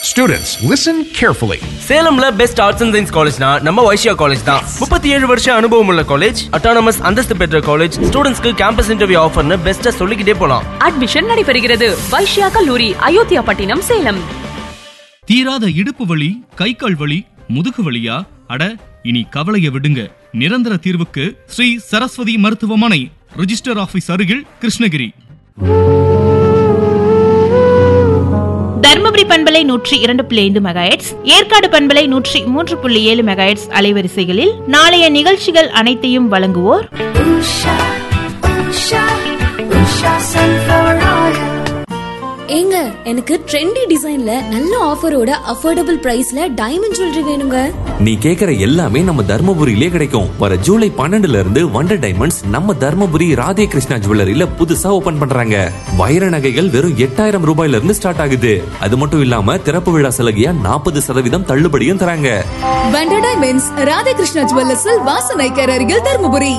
Students, listen carefully. சேலம்ல best arts and science காலேஜ்னா நம்ம வைஷ்யா காலேஜ் தான் முப்பத்தி ஏழு வருஷம் அனுபவம் உள்ள காலேஜ் அட்டானமஸ் அந்தஸ்து பெற்ற காலேஜ் ஸ்டூடெண்ட்ஸ்க்கு கேம்பஸ் இன்டர்வியூ ஆஃபர்னு பெஸ்ட்டா சொல்லிக்கிட்டே போலாம் அட்மிஷன் நடைபெறுகிறது வைஷ்யா கல்லூரி அயோத்தியா பட்டினம் சேலம் தீராத இடுப்பு வலி கை கால் வலி முதுகு வலியா அட இனி கவலைய விடுங்க நிரந்தர தீர்வுக்கு ஸ்ரீ சரஸ்வதி மருத்துவமனை ரிஜிஸ்டர் ஆபீஸ் அருகில் கிருஷ்ணகிரி தர்மபுரி பண்பலை நூற்றி இரண்டு புள்ளி ஐந்து மெகாஹெட்ஸ் ஏற்காடு பண்பலை நூற்றி மூன்று புள்ளி ஏழு மெகாஹெட்ஸ் அலைவரிசைகளில் நாளைய நிகழ்ச்சிகள் அனைத்தையும் வழங்குவோர் ஏங்க எனக்கு ட்ரெண்டி டிசைன்ல நல்ல ஆஃபரோட அஃபோர்டபுள் பிரைஸ்ல டைமண்ட் ஜுவல்லரி வேணுங்க நீ கேக்குற எல்லாமே நம்ம தர்மபுரியிலே கிடைக்கும் வர ஜூலை பன்னெண்டுல இருந்து வண்டர் டைமண்ட்ஸ் நம்ம தர்மபுரி ராதே கிருஷ்ணா ஜுவல்லரியில புதுசா ஓபன் பண்றாங்க வைர நகைகள் வெறும் எட்டாயிரம் ரூபாயில இருந்து ஸ்டார்ட் ஆகுது அது மட்டும் இல்லாம திறப்பு விழா சலுகையா நாற்பது சதவீதம் தள்ளுபடியும் தராங்க வண்டர் டைமண்ட்ஸ் ராதாகிருஷ்ணா ஜுவல்லர்ஸில் வாசனைக்கர் அருகில் தருமபுரி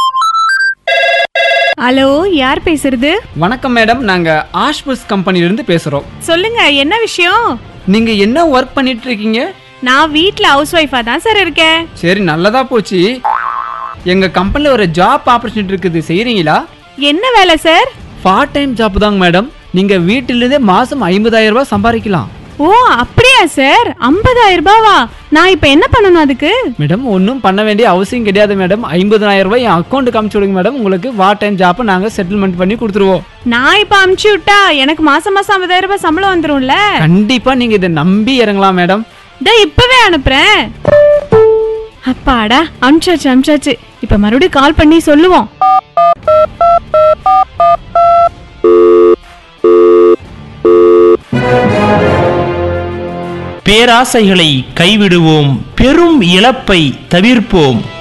ஹலோ யார் பேசுறது வணக்கம் மேடம் நாங்க ஆஷ்புஸ் கம்பெனில இருந்து பேசுறோம் சொல்லுங்க என்ன விஷயம் நீங்க என்ன ஒர்க் பண்ணிட்டு இருக்கீங்க நான் வீட்ல ஹவுஸ் ஒய்ஃபா தான் சார் இருக்கேன் சரி நல்லதா போச்சு எங்க கம்பெனில ஒரு ஜாப் ஆப்பர்ச்சுனிட்டி இருக்குது செய்றீங்களா என்ன வேலை சார் பார்ட் டைம் ஜாப் தாங்க மேடம் நீங்க வீட்டிலிருந்தே மாசம் ஐம்பதாயிரம் ரூபாய் சம்பாதிக்கலாம் ஓ அப்படியா சார் ஐம்பதாயிரம் ரூபாவா நான் இப்ப என்ன பண்ணணும் அதுக்கு மேடம் ஒன்றும் பண்ண வேண்டிய அவசியம் கிடையாது மேடம் ஐம்பதாயிரம் ரூபாய் என் அக்கௌண்ட்டுக்கு அமுச்சு விடுங்க மேடம் உங்களுக்கு பார்ட் டைம் ஜாப்பை நாங்கள் செட்டில்மெண்ட் பண்ணி கொடுத்துருவோம் நான் இப்ப அமுச்சு விட்டா எனக்கு மாசம் மாசம் ஐம்பதாயிரம் ரூபாய் சம்பளம் வந்துரும்ல கண்டிப்பா நீங்க இதை நம்பி இறங்கலாம் மேடம் இதோ இப்பவே அனுப்புறேன் அப்பாடா அனுப்பிச்சாச்சு அனுப்பிச்சாச்சு இப்ப மறுபடியும் கால் பண்ணி சொல்லுவோம் பேராசைகளை கைவிடுவோம் பெரும் இழப்பை தவிர்ப்போம்